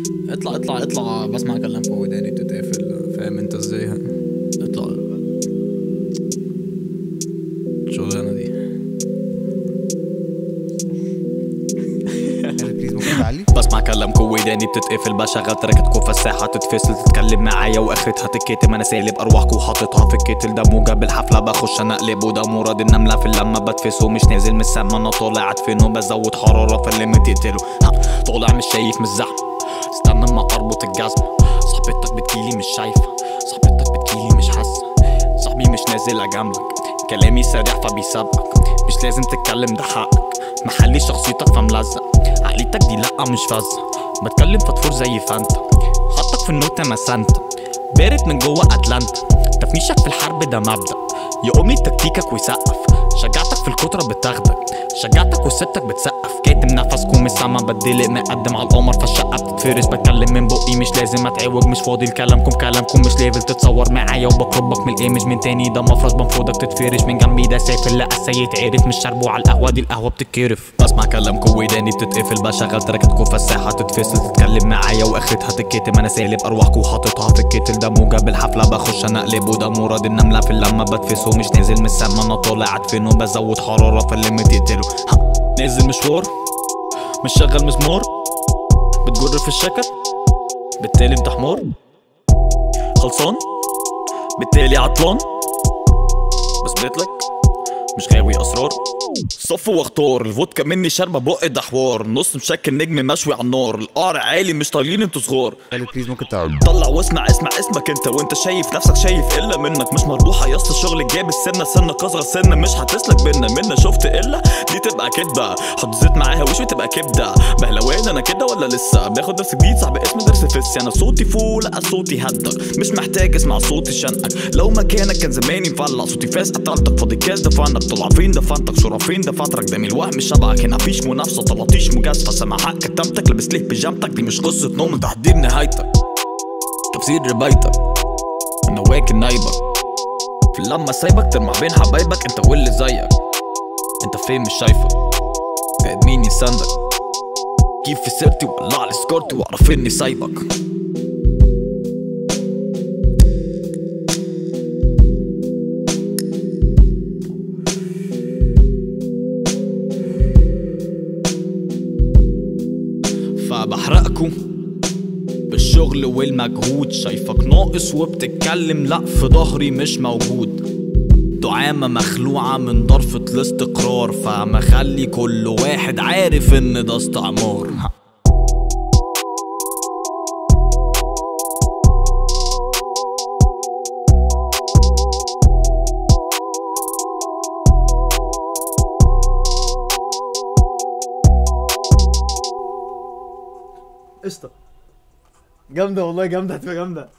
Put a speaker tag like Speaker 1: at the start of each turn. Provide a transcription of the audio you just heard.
Speaker 1: اطلع اطلع اطلع بسمع كلامكم وداني بتتقفل فاهم انت ازاي اطلع الشغلانه دي
Speaker 2: بليز ممكن تعلي
Speaker 1: بسمع كلامكم وداني بتتقفل بشغل تراكتكم فالساحة تتفصل تتكلم معايا واخرتها تتكتم انا سالب ارواحكم وحاططها في الكتل ده موجة بالحفلة بخش انا اقلب وده مراد النملة في اللمة بتفسه مش نازل من السما انا طالع ادفنه بزود حرارة فاللي تقتله ها، طالع مش شايف من الزحمة استنى اما اربط الجزمة صاحبتك بتجيلي مش شايفة صاحبتك بتجيلي مش حاسة صاحبي مش نازل اجاملك كلامي سريع فبيسابقك مش لازم تتكلم ده حقك محلي شخصيتك فملزق عقليتك دي لأ مش فازة بتكلم فتفور زي فانتا حطك في النوتة انا سانتا بارد من جوه اتلانتا تفنيشك في الحرب ده مبدأ يقوم لي تكتيكك ويسقف شجعتك في الكترة بتاخدك شجعتك وستك بتسقف كاتم نفسكم من السما بدلق مقدم على القمر فالشقة بتتفرش بتكلم من بقي مش لازم اتعوج مش فاضي لكلامكم كلامكم مش ليفل تتصور معايا وبقربك من الايمج من تاني ده مفرز بنفوضك تتفرش من جنبي ده سافل لا يتعرف مش شربه على القهوة دي القهوة بتتكرف بسمع كلامكم وداني بتتقفل بشغل تراكتكم فالساحة تتفصل تتكلم معايا واخرتها تتكتم انا سالب ارواحكم وحاططها في الكتل ده موجة بالحفلة بخش انا اقلب وده مراد النملة في اللمة بتفسه مش نازل من السما انا طالع ادفنه بزود حرارة فاللي تقتله ها، نازل مشوار مش شغل مزمار بتجر في الشكل بالتالي انت حمار خلصان بالتالي عطلان بثبت لك مش غاوي اسرار صف واختار الفودكا مني شاربه بق ده حوار نص مشكل نجم مشوي على النار القعر عالي مش طايلين انتوا صغار
Speaker 2: بليز ممكن تعلي
Speaker 1: طلع واسمع اسمع اسمك انت وانت شايف نفسك شايف الا منك مش مربوحه يا اسطى الشغل جاب السنه سنه كسر سنه مش هتسلك بينا منا شفت الا دي تبقى كدبه حط زيت معاها وش تبقى كبده بهلوان انا كده ولا لسه باخد درس جديد صاحب اسم درس فسي انا صوتي فوق لا صوتي هدك مش محتاج اسمع صوتي شنقك لو مكانك كان زماني مفلق صوتي فاس قتلتك فاضي كاس دفنك طلع فين دفنتك صورة فين دفاترك ده من الوهم شبعك هنا مفيش منافسه طلطيش مجازفه سماحك كتمتك لابس ليه بيجامتك دي مش قصه نوم تحضير نهايتك تفسير ربايتك انا واكل نايبك في اللمة سايبك ترمع بين حبايبك انت واللي زيك انت فين مش شايفك قاعد مين يساندك كيف في سيرتي ولع لي سكورتي واعرف اني سايبك فبحرقكوا بالشغل والمجهود شايفك ناقص وبتتكلم لا في ظهري مش موجود دعامة مخلوعة من ضرفة الاستقرار فمخلي كل واحد عارف ان ده استعمار ها.
Speaker 3: قشطه جامده والله جامده هتبقى جامده